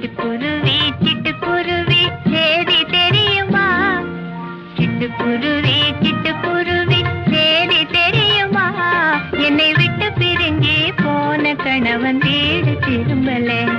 சிட்டுக்குருவி சிட்டுக்குருவி சேதி தெரியுமா சிட்டுக்குருவி சிட்டுக்குருவி சேதி தெரியுமா என்னை விட்டு பிரிஞ்சு போன கணவன் வீடு திரும்பலே